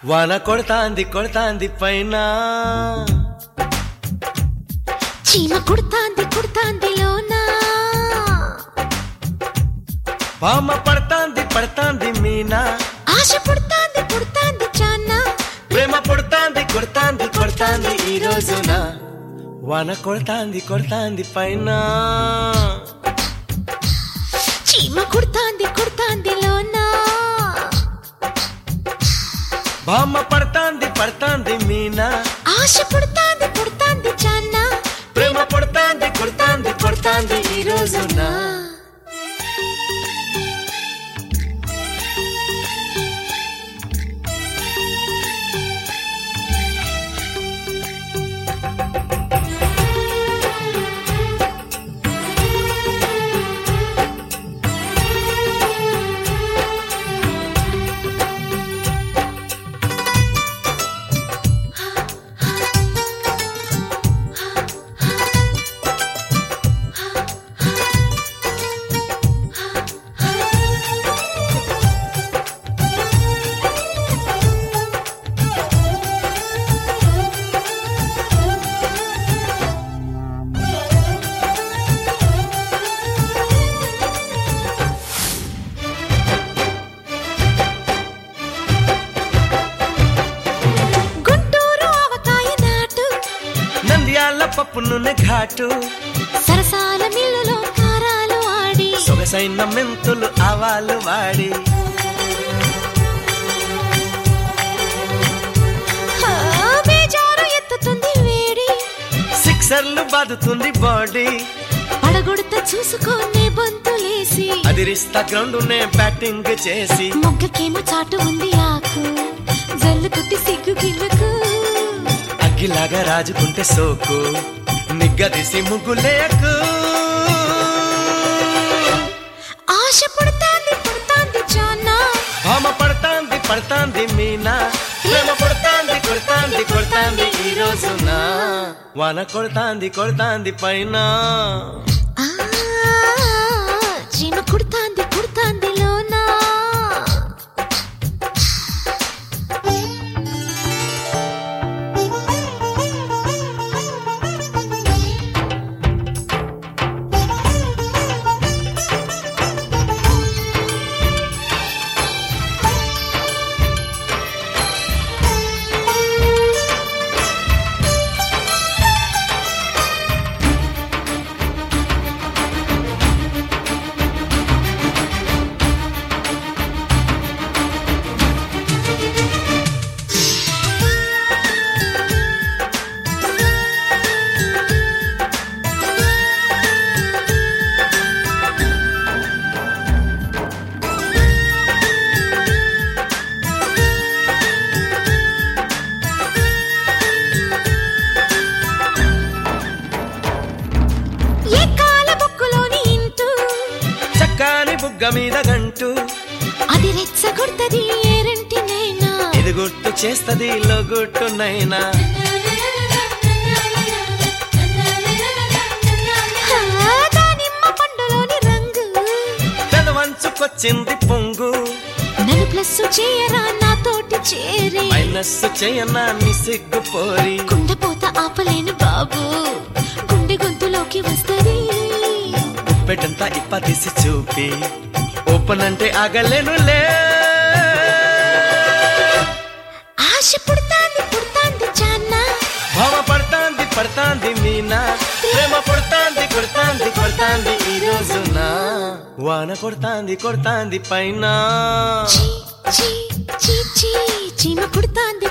వాన కొడతాంది కొడతాంది పైన చీమ కుడతాంది కుడతాంది లోనా పామ పడతాంది పడతాంది మీనా ఆశ పుడతాంది పుడతాంది చానా ప్రేమ పుడతాంది కొడతాంది కొడతాంది ఈ రోజున వాన కొడతాంది కొడతాంది పైన చీమ కుడతాంది కుడతాంది లోనా బామ్మ పడతాంది పడతాంది మీనా ఆశ పుడతాంది పుడతాంది చానా ప్రేమ పుడతాంది కొడతాంది కొడతాంది ఈ రోజున గుంటూరు ఆవకాయ నాటు నంద్యాల పప్పు నూనె ఘాటు సరసాల మిల్లులో కారాలు ఆడి సొగసైన మెంతులు ఆవాలు వాడి ఆ, బేజారు ఎత్తుతుంది వేడి సిక్సర్లు బాదుతుంది బాడీ పడగొడత చూసుకొని బొంతులేసి అదిరిస్తా గ్రౌండ్ నే బ్యాటింగ్ చేసి మొగ్గకేమో చాటు ఉంది ఆకు జల్లు కుట్టి సిగ్గు గిల్లకు అగ్గిలాగా రాజుకుంటే సోకు నిగ్గదీసి ముగ్గులేకు ఆశ పుడతాంది పుడతాంది చానా భామ పడతాంది పడతాంది మీనా ప్రేమ కొడతాంది కొడతాంది కొడతాంది ఈ రోజున వాన కొడతాంది కొడతాంది పైన ఆ, చీమ కుడతాంది కుడతాంది లోనా ఏ కాల బొక్కులోని ఇంటూ చక్కాని బుగ్గ మీద గంటు అది రెచ్చగొడతది ఏరంటినైనా ఇది గుర్తు చేస్తది లొగుట్టునైనా ఆ, దానిమ్మ పండులోని రంగు పెదవంచుకొచ్చింది పొంగు నన్ను ప్లస్ చేయరా నాతోటి చేరి మైనస్ చేయనా నీ సిగ్గు పోరి కుండపోత ఆపలేను బాబు గుండె గొంతులోకి వస్తది ఉప్పెటంతా ఇప్ప తీసి చూపి ఓపెన్ అంటే ఆగలేనులే ఆశ పుడతాంది పుడతాంది చానా భావ పడతాంది పడతాంది మీనా ప్రేమ కొడతాంది కొడతాంది కొడతాంది ఈ రోజున వాన కొడతాంది కొడతాంది పైన చీ చీ చీ చీ చీమ కుడతాంది